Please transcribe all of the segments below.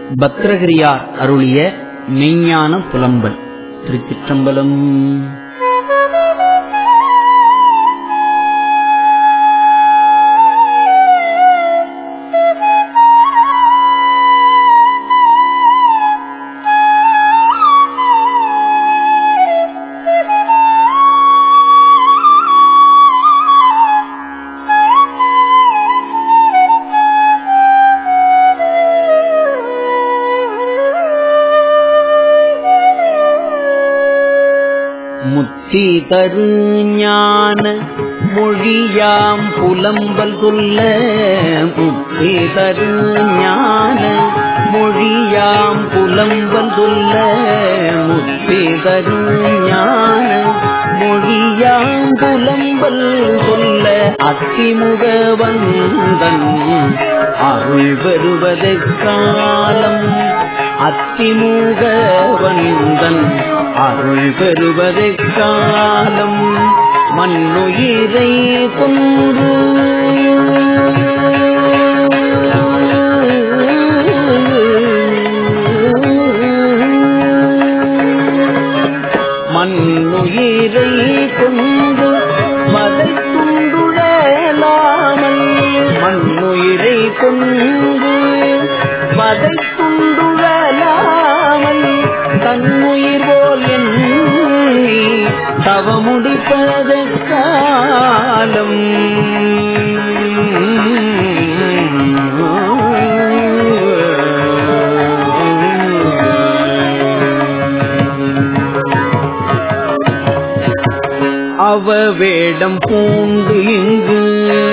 பத்ரகிரியார் அருளிய மெய்ஞான புலம்பல் திருச்சிற்றம்பலம் முத்தி தரு ஞான மொழியாம் புலம்பல் சொல்ல முத்தி தரு ஞான மொழியாம் புலம்பல் சொல்ல முத்தி தரு ஞான மொழியாம் புலம்பல் சொல்ல அத்திமுக வந்தன் அருள் பெறுவதற்காலம் அத்திமுக வந்தன் அருள் பெறுவதற்காலம் மண்ணுயிரை கொன்று மண்ணுயிரை கொண்டு மலை துண்டுழலாமல் மண்ணுயிரை கொண்டு மதை துண்டுழலாமல் தன்னுயிர் போல் எண்ணி தவமுடிப்பத காலம் அவ வேடம் பூண்டு இங்கு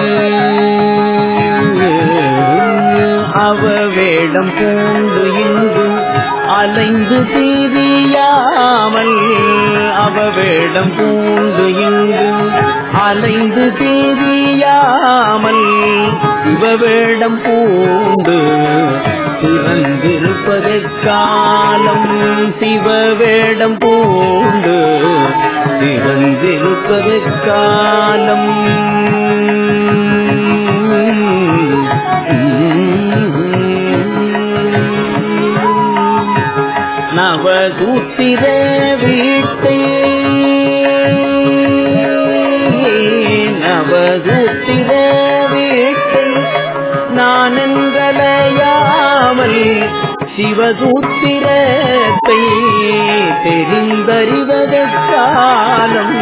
அவ வேடம் பூண்டு இங்கு அலைந்து தீரியாமல் அவ வேடம் பூண்டு இங்கு அலைந்து தீரியாமல் சிவ வேடம் பூண்டு திறந்திருப்பதற்காலம் சிவ வேடம் பூண்டு திறந்திருப்பதற்காலம் நவசூத்திர வீட்டை நவசூத்திர வீட்டை நான் என்றலையாமல் சிவசூத்திரத்தை தெரிந்தறிவதற்காலம்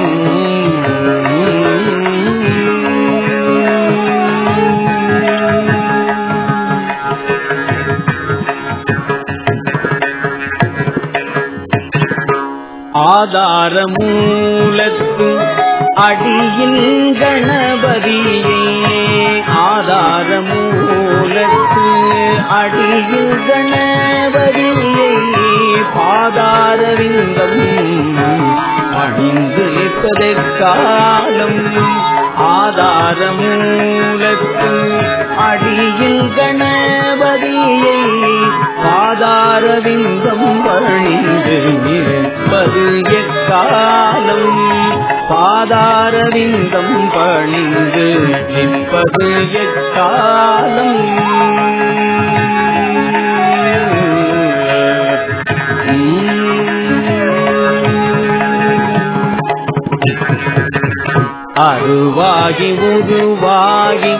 ஆதார மூலத்து அடியில் கணபதியே ஆதார மூலத்து அடியில் கணபதியை பாதாரவிந்தம் அணிந்து நிற்பதற்காலம் ஆதார மூலத்து அடியில் கணபதியை பாதாரவிந்தம் பணிந்து நிற்பது எக்காலம் பாதாரவிந்தம் பணிந்து நிற்பது எக்காலம் அருவாகி உருவாகி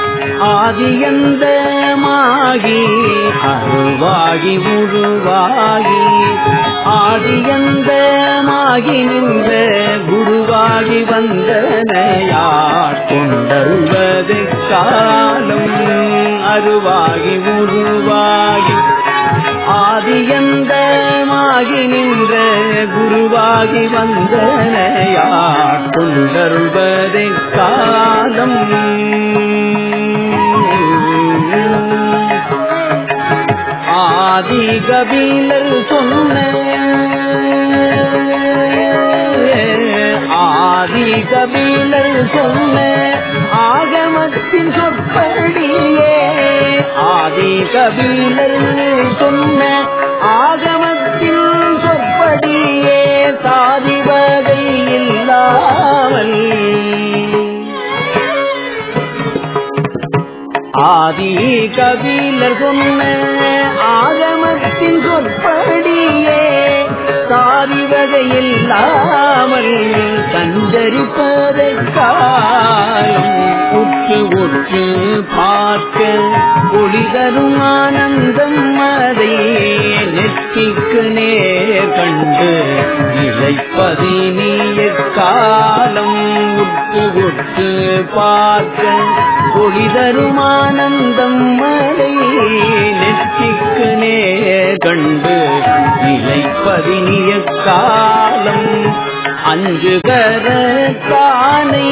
ஆதியந்தமாகி அருவாகி உருவாகி ஆதியந்தமாகி நின்ற குருவாகி வந்தனையார் கொண்டருவது காலம் அருவாகி உருவாகி ஆதியந்தமாகி நின்ற குருவாகி வந்தனையார் கொண்டருள்வதை காலம் ஆதி கபீலர் சொன்ன ஆதி கபீலர் சொன்ன ஆகமத்தின் சொற்படியே ஆதி கபீலர் சொன்ன ஆகமத்தின் சொற்படியே சாதி வகை இல்லாமல் ஆதி கபிலர் சொன்ன ஆகமத்தின் சொற்படியே சாதி வகையில்லாமல் சஞ்சரிப்பதற்காலம் உற்று உற்று பார்க்க ஒளி தரும் ஆனந்தம் அதை நெற்றிக்கு நேர் கண்டு இழைப்பதினிய காலம் உற்று உற்று பார்க்க ஒளி தரும் ஆனந்தம் அதை நெற்றிக்கு நேர் கண்டு இழைப்பதினிய காலம் அஞ்சுகர தானே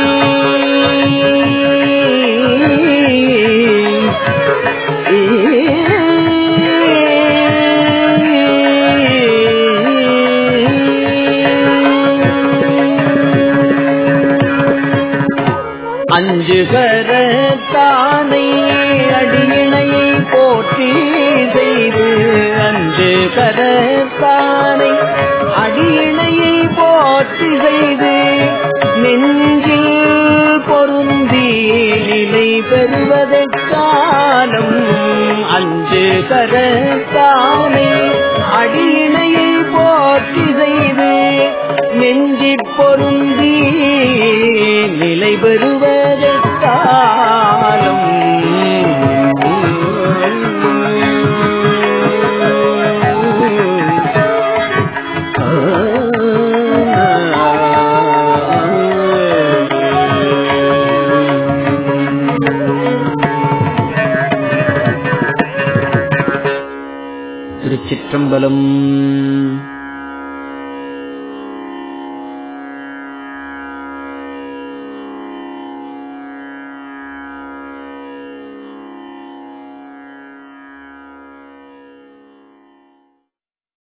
அஞ்சுகர தானை அடியினையை போற்றி செய்து அஞ்சு கரத்தானை அடியினையை போற்றி செய்து நெஞ்சில் பொருந்தி நிலை பெறுவதற்காலம் அஞ்சு கரத்தானை அடியினையை போற்றி செய்து நெஞ்சிற் பொருந்தி நிலை பெறுவதற்காலம் திருச்சிற்றம்பலம்